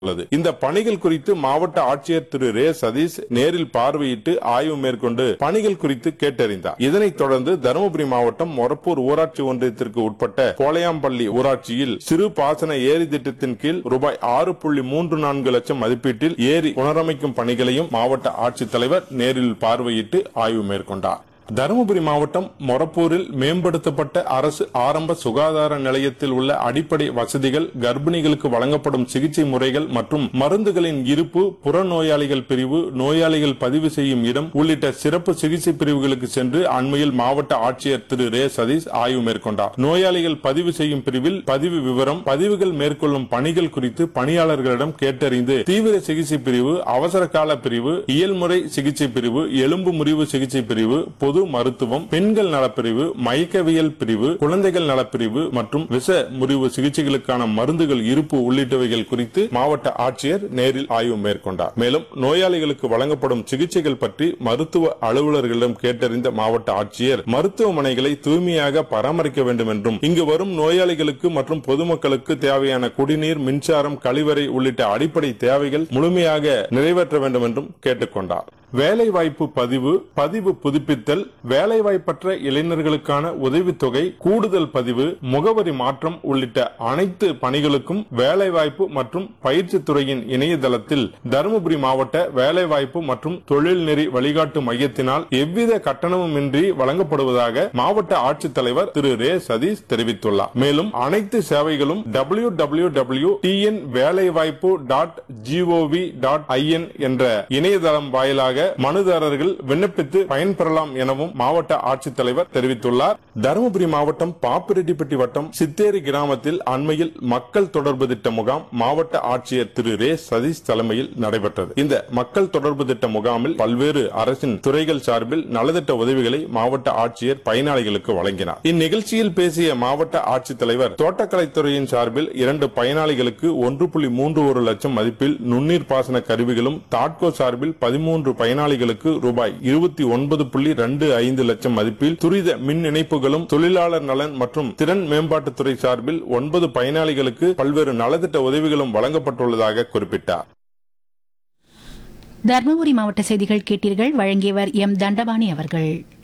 உள்ளது இந்த பணிகள் குறித்து மாவட்ட ஆட்சியர் திரு ரே சதீஷ் நேரில் பார்வையிட்டு ஆய்வு மேற்கொண்டு பணிகள் குறித்து கேட்டறிந்தார் இதனைத் தொடர்ந்து தருமபுரி மாவட்டம் மொரப்பூர் ஊராட்சி ஒன்றியத்திற்கு உட்பட்ட கோலையாம்பள்ளி ஊராட்சியில் சிறு பாசன ஏரி திட்டத்தின் கீழ் ரூபாய் ஆறு புள்ளி மூன்று நான்கு லட்சம் மதிப்பீட்டில் ஏரி புனரமைக்கும் பணிகளையும் மாவட்ட ஆட்சித்தலைவர் நேரில் பார்வையிட்டு ஆய்வு மேற்கொண்டார் தருமபுரி மாவட்டம் மொரப்பூரில் மேம்படுத்தப்பட்ட அரசு ஆரம்ப சுகாதார நிலையத்தில் உள்ள அடிப்படை வசதிகள் கர்ப்பிணிகளுக்கு வழங்கப்படும் சிகிச்சை முறைகள் மற்றும் மருந்துகளின் இருப்பு புறநோயாளிகள் பிரிவு நோயாளிகள் பதிவு செய்யும் இடம் உள்ளிட்ட சிறப்பு சிகிச்சை பிரிவுகளுக்கு சென்று அண்மையில் மாவட்ட ஆட்சியர் திரு ரே சதீஷ் ஆய்வு மேற்கொண்டார் நோயாளிகள் பதிவு செய்யும் பிரிவில் பதிவு விவரம் பதிவுகள் மேற்கொள்ளும் பணிகள் குறித்து பணியாளர்களிடம் கேட்டறிந்து தீவிர சிகிச்சை பிரிவு அவசர கால பிரிவு இயல்முறை சிகிச்சை பிரிவு எலும்பு முறிவு சிகிச்சை பிரிவு பொது மருத்துவம் பெண்கள் நலப்பிரிவு மயக்கவியல் பிரிவு குழந்தைகள் நலப்பிரிவு மற்றும் விஷ முறிவு சிகிச்சைகளுக்கான மருந்துகள் இருப்பு உள்ளிட்டவைகள் குறித்து மாவட்ட ஆட்சியர் நேரில் ஆய்வு மேற்கொண்டார் மேலும் நோயாளிகளுக்கு வழங்கப்படும் சிகிச்சைகள் பற்றி மருத்துவ அலுவலர்களிடம் கேட்டறிந்த மாவட்ட ஆட்சியர் மருத்துவமனைகளை தூய்மையாக பராமரிக்க வேண்டும் என்றும் இங்கு வரும் நோயாளிகளுக்கு மற்றும் பொதுமக்களுக்கு தேவையான குடிநீர் மின்சாரம் கழிவறை உள்ளிட்ட அடிப்படை தேவைகள் முழுமையாக நிறைவேற்ற வேண்டும் என்றும் கேட்டுக்கொண்டார் வேலைவாய்ப்பு பதிவு பதிவு புதுப்பித்தல் வேலைவாய்ப்பற்ற இளைஞர்களுக்கான உதவித்தொகை கூடுதல் பதிவு முகவரி மாற்றம் உள்ளிட்ட அனைத்து பணிகளுக்கும் வேலைவாய்ப்பு மற்றும் பயிற்சி துறையின் இணையதளத்தில் தருமபுரி மாவட்ட வேலைவாய்ப்பு மற்றும் தொழில்நெறி வழிகாட்டு மையத்தினால் எவ்வித கட்டணமுமின்றி வழங்கப்படுவதாக மாவட்ட ஆட்சித்தலைவர் திரு ரே சதீஷ் தெரிவித்துள்ளார் மேலும் அனைத்து சேவைகளும் W W W TN Velaivaippu dot GOV dot IN என்ற இணையதளம் வாயிலாக மனுதாரர்கள் விண்ணப்பித்து பயன்பெறலாம் எனவும் மாவட்ட ஆட்சித்தலைவர் தெரிவித்துள்ளார் தருமபுரி மாவட்டம் பாப்பிரெட்டிப்பட்டி வட்டம் சித்தேரி கிராமத்தில் அண்மையில் மக்கள் தொடர்பு திட்ட முகாம் மாவட்ட ஆட்சியர் திரு ரே சதீஷ் தலைமையில் நடைபெற்றது இந்த மக்கள் தொடர்பு திட்ட முகாமில் பல்வேறு அரசின் துறைகள் சார்பில் நலத்திட்ட உதவிகளை மாவட்ட ஆட்சியர் பயனாளிகளுக்கு வழங்கினார் இந்நிகழ்ச்சியில் பேசிய மாவட்ட ஆட்சித்தலைவர் தோட்டக்கலைத்துறையின் சார்பில் இரண்டு பயனாளிகளுக்கு ஒன்று புள்ளி மூன்று ஒரு லட்சம் மதிப்பில் நுண்ணீர் பாசன கருவிகளும் தாட்கோ சார்பில் பதிமூன்று பயனாளிகளுக்கு ரூபாய் இருபத்தி ஒன்பது புள்ளி ரெண்டு ஐந்து லட்சம் மதிப்பில் துரித மின் இணைப்புகளும் தொழிலாளர் நலன் மற்றும் திறன் மேம்பாட்டுத்துறை சார்பில் ஒன்பது பயனாளிகளுக்கு பல்வேறு நலத்திட்ட உதவிகளும் வழங்கப்பட்டுள்ளதாக குறிப்பிட்டார் தர்மபுரி மாவட்ட செய்திகள் கேட்டீர்கள் வழங்கியவர் எம் தண்டபாணி அவர்கள்